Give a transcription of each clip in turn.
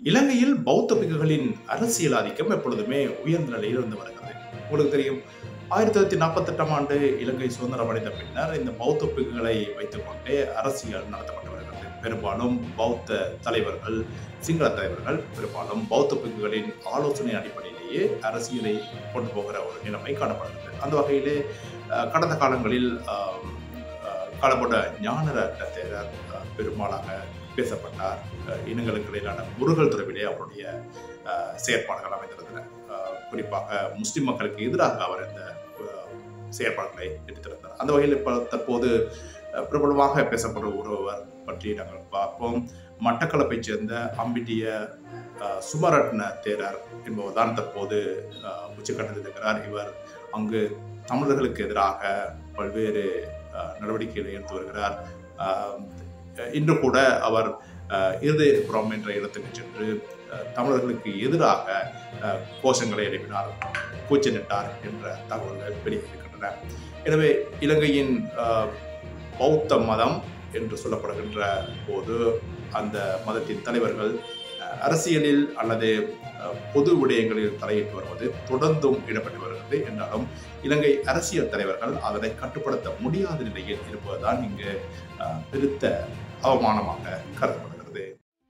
இலங்கையில் பௌத்த பிக்குகளின் அரசியல் ஆதிக்கம் எப்பொழுதுமே உயர்ந்த நிலையில் இருந்து வருகிறது உங்களுக்கு தெரியும் ஆயிரத்தி தொள்ளாயிரத்தி நாற்பத்தி எட்டாம் ஆண்டு இலங்கை சுதந்திரம் அடைந்த பின்னர் இந்த பௌத்த பிக்குகளை வைத்துக்கொண்டே அரசியல் நடத்தப்பட்டு வருகிறது பெரும்பாலும் பௌத்த தலைவர்கள் சிங்கள தலைவர்கள் பெரும்பாலும் பௌத்த பிக்குகளின் ஆலோசனை அடிப்படையிலேயே அரசியலை கொண்டு போகிற ஒரு நிலைமை காணப்படுகிறது அந்த வகையிலே அஹ், கடந்த காலங்களில் ஆம், அஹ், காலப்பட்ட ஞானரத்ன தேரர் அஹ், பெரும்பாலாக பேசப்பட்டார் அஹ், இனங்களுக்கு இடையிலான முருகல் தொடர்பிலே அவருடைய அஹ், செயற்பாடுகள் அமைந்திருந்தன அஹ், குறிப்பாக முஸ்லிம் மக்களுக்கு எதிராக அவர் இந்த அஹ், செயற்பாடுகளை எடுத்திருந்தார் அந்த வகையில் இப்போ தற்போது அஹ், பிரபலமாக பேசப்படும் ஒருவர் பற்றி நாங்கள் பார்ப்போம் மட்டக்களப்பைச் சேர்ந்த அம்பிட்டிய அஹ், சுமரட்ன தேரர் என்பவர் தான் தற்போது அஹ், உச்சக்கட்டத்தில் இருக்கிறார் இவர் அங்கு தமிழர்களுக்கு எதிராக பல்வேறு அஹ், நடவடிக்கைகளை எடுத்து வருகிறார் அஹ், இன்று கூட அவர் அஹ், இருதயபுரம் என்ற இடத்துக்கு சென்று அஹ், தமிழர்களுக்கு எதிராக அஹ், கோஷங்களை எழுப்பினார் கூச்சலிட்டார் என்ற தகவல்கள் வெளியிருக்கின்றன எனவே இலங்கையின் அஹ், பௌத்த மதம் என்று சொல்லப்படுகின்ற போது அந்த மதத்தின் தலைவர்கள் அஹ், அரசியலில் அல்லது அஹ், பொது விடயங்களில் தலையிட்டு வருவது தொடர்ந்தும் இடம்பெற்று வருகிறது என்றாலும் இலங்கை அரசியல் தலைவர்கள் அதனை கட்டுப்படுத்த முடியாத நிலையில் இருப்பதுதான் இங்கு அஹ், பெருத்த அவமானமாக கருதப்படுகிறது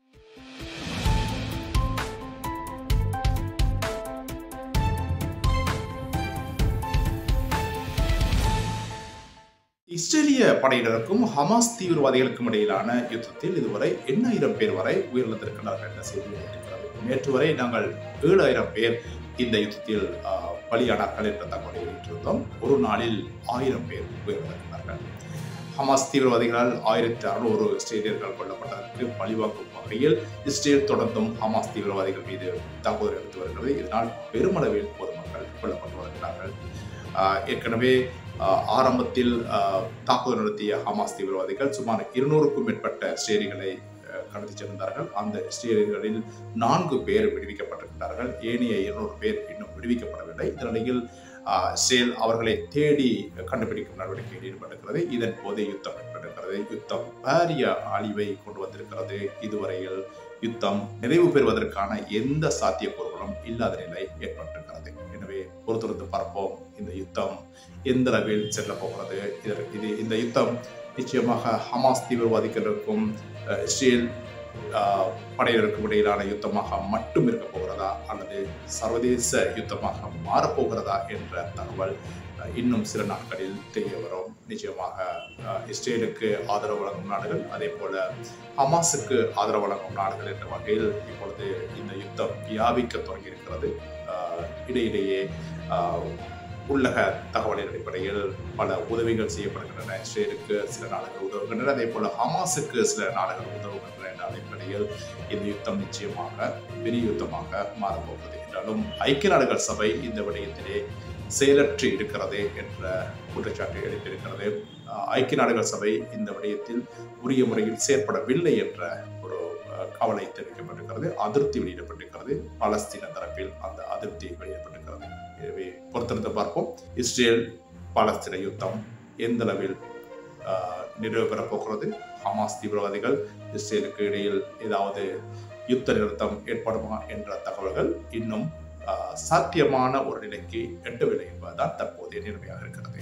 இஸ்ரேலிய படையினருக்கும் ஹமாஸ் தீவிரவாதிகளுக்கும் இடையிலான யுத்தத்தில் இதுவரை எண்ணாயிரம் பேர் வரை உயிரிழந்திருக்கிறார்கள் என்ற செய்தி இருக்கிறது நேற்று வரை நாங்கள் ஏழாயிரம் பேர் இந்த யுத்தத்தில் ஆஹ், பலியானார்கள் என்ற தகவலை வெளியிட்டிருந்தோம் ஒரு நாளில் ஆயிரம் பேர் உயிரிழந்திருக்கிறார்கள் ஹமாஸ் தீவிரவாதிகளால் ஆயிரத்தி அறுநூறு இஸ்ரேலியர்கள் கொல்லப்பட்டதற்கு பழிவாங்கும் வகையில் இஸ்ரேல் தொடர்ந்தும் ஹமாஸ் தீவிரவாதிகள் மீது தாக்குதல் எடுத்து வருகிறது இதனால் பெருமளவில் பொதுமக்கள் கொல்லப்பட்டு வருகிறார்கள் ஆஹ், ஏற்கனவே ஆஹ், ஆரம்பத்தில் ஆஹ், தாக்குதல் நடத்திய ஹமாஸ் தீவிரவாதிகள் சுமார் இருநூறுக்கும் மேற்பட்ட இஸ்ரேலிகளை ஆஹ், கடத்தி சென்றார்கள் அந்த இஸ்ரேலிகளில் நான்கு பேர் விடுவிக்கப்பட்டிருக்கிறார்கள் ஏனைய இருநூறு பேர் இன்னும் விடுவிக்கப்படவில்லை இந்த நிலையில் ஆஹ், இஸ்ரேல் அவர்களை தேடி கண்டுபிடிக்கும் நடவடிக்கையில் ஈடுபட்டிருக்கிறது இதன் போது யுத்தம் ஏற்பட்டிருக்கிறது யுத்தம் பாரிய அழிவை கொண்டு வந்திருக்கிறது இதுவரையில் யுத்தம் நிறைவு பெறுவதற்கான எந்த சாத்தியக்கூறுகளும் இல்லாத நிலை ஏற்பட்டிருக்கிறது எனவே பொறுத்திருந்து பார்ப்போம் இந்த யுத்தம் எந்த அளவில் செல்ல போகிறது இதற்கு இது இந்த யுத்தம் நிச்சயமாக ஹமாஸ் தீவிரவாதிகளுக்கும் அஹ், இஸ்ரேல் அஹ், படையினருக்கும் இடையிலான யுத்தமாக மட்டும் இருக்க போகிறதா அல்லது சர்வதேச யுத்தமாக மாறப்போகிறதா என்ற தகவல் அஹ், இன்னும் சில நாட்களில் தெரிய வரும் நிச்சயமாக அஹ், இஸ்ரேலுக்கு ஆதரவு வழங்கும் நாடுகள் அதே போல ஹமாஸுக்கு ஆதரவு வழங்கும் நாடுகள் என்ற வகையில் இப்பொழுது இந்த யுத்தம் வியாபிக்க தொடங்கியிருக்கிறது அஹ், இடையிடையே அஹ், உள்ளக தகவலின் அடிப்படையில் பல உதவிகள் செய்யப்படுகின்றன இஸ்ரேலுக்கு சில நாடுகள் உதவுகின்றன அதே போல ஹமாஸுக்கு சில நாடுகள் உதவுகின்றன என்ற அடிப்படையில் இந்த யுத்தம் நிச்சயமாக பெரிய யுத்தமாக மாறப்போகிறது என்றாலும் ஐக்கிய நாடுகள் சபை இந்த விடயத்திலே செயலற்று இருக்கிறது என்ற குற்றச்சாட்டை எழுப்பியிருக்கிறது அஹ், ஐக்கிய நாடுகள் சபை இந்த விடயத்தில் உரிய முறையில் செயற்படவில்லை என்ற ஒரு அஹ், கவலை தெரிவிக்கப்பட்டிருக்கிறது அதிருப்தி வெளியிடப்பட்டிருக்கிறது பாலஸ்தீன தரப்பில் அந்த அதிருப்தி வெளியிடப்பட்டிருக்கிறது எனவே பொறுத்திருந்து பார்ப்போம் இஸ்ரேல் பாலஸ்தீன யுத்தம் எந்த அளவில் ஆஹ், நிறைவு பெறப் போகிறது ஹமாஸ் தீவிரவாதிகள் இஸ்ரேலுக்கு இடையில் ஏதாவது யுத்த நிறுத்தம் ஏற்படுமா என்ற தகவல்கள் இன்னும் ஆஹ், சாத்தியமான ஒரு நிலைக்கு எட்டவில்லை என்பதுதான் தற்போதைய நிலைமையாக இருக்கிறது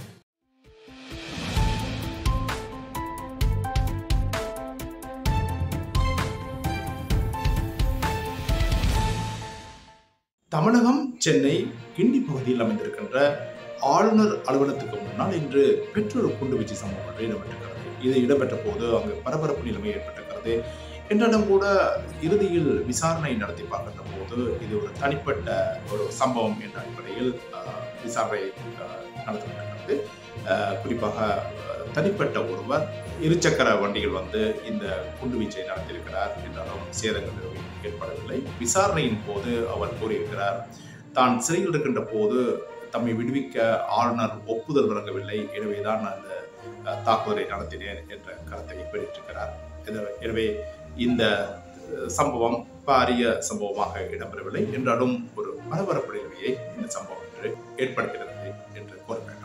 தமிழகம் சென்னை கிண்டி பகுதியில் அமைந்திருக்கின்ற ஆளுநர் அலுவலகத்துக்கு முன்னால் இன்று பெற்றோர் குண்டுவீச்சு சம்பவம் ஒன்று இடம்பெற்றிருக்கிறது இது இடம்பெற்ற போது அங்கு பரபரப்பு நிலைமை ஏற்பட்டிருக்கிறது என்றாலும் கூட இறுதியில் விசாரணை நடத்தி பார்க்கின்ற போது இது ஒரு தனிப்பட்ட ஒரு சம்பவம் என்ற அடிப்படையில் ஆஹ், விசாரணை ஆஹ், நடத்தப்பட்டிருக்கிறது ஆஹ், குறிப்பாக ஆஹ், தனிப்பட்ட ஒருவர் இருசக்கர வண்டியில் வந்து இந்த குண்டுவீச்சை நடத்தியிருக்கிறார் என்றாலும் சேதங்கள் எதுவும் ஏற்படவில்லை விசாரணையின் போது அவர் கூறியிருக்கிறார் தான் சிறையில் இருக்கின்ற போது தம்மை விடுவிக்க ஆளுநர் ஒப்புதல் வழங்கவில்லை எனவேதான் நான் அந்த அஹ், தாக்குதலை நடத்தினேன் என்ற கருத்தை வெளியிட்டிருக்கிறார் இது- எனவே இந்த அஹ், சம்பவம் பாரிய சம்பவமாக இடம்பெறவில்லை என்றாலும் ஒரு பரபரப்பு நிலைமையை இந்த சம்பவம் என்று ஏற்படுத்துகிறது என்று கூற வேண்டும்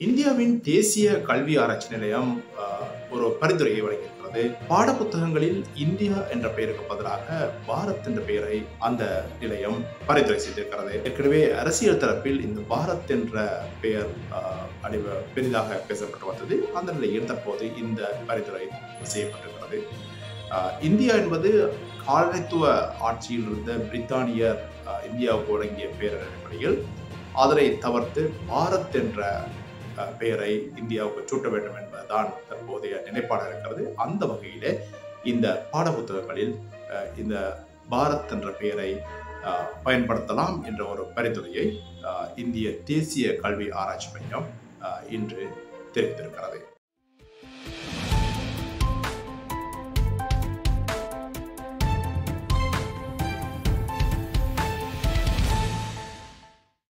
இந்தியாவின் தேசிய கல்வி ஆராய்ச்சி நிலையம் ஆஹ், ஒரு பரிந்துரையை வழங்கியிருக்கிறது பாடப்புத்தகங்களில் இந்தியா என்ற பெயருக்கு பதிலாக பாரத் என்ற பெயரை அந்த நிலையம் பரிந்துரை செய்திருக்கிறது ஏற்கனவே அரசியல் தரப்பில் இந்த பாரத் என்ற பெயர் ஆஹ், அடிவ பெரிதாக பேசப்பட்டு வந்தது அந்த நிலையில் தற்போது இந்த பரிந்துரை செய்யப்பட்டிருக்கிறது ஆஹ், இந்தியா என்பது காலனித்துவ ஆட்சியில் இருந்த பிரித்தானியர் ஆஹ், இந்தியாவுக்கு வழங்கிய பெயர் அடிப்படையில் அதனை தவிர்த்து பாரத் என்ற அஹ், பெயரை இந்தியாவுக்கு சூட்ட வேண்டும் என்பதுதான் தற்போதைய நிலைப்பாடாக இருக்கிறது அந்த வகையிலே இந்த பாடப்புத்தகங்களில் அஹ், இந்த பாரத் என்ற பெயரை அஹ், பயன்படுத்தலாம் என்ற ஒரு பரிந்துரையை அஹ், இந்திய தேசிய கல்வி ஆராய்ச்சி மையம் அஹ், இன்று தெரிவித்திருக்கிறது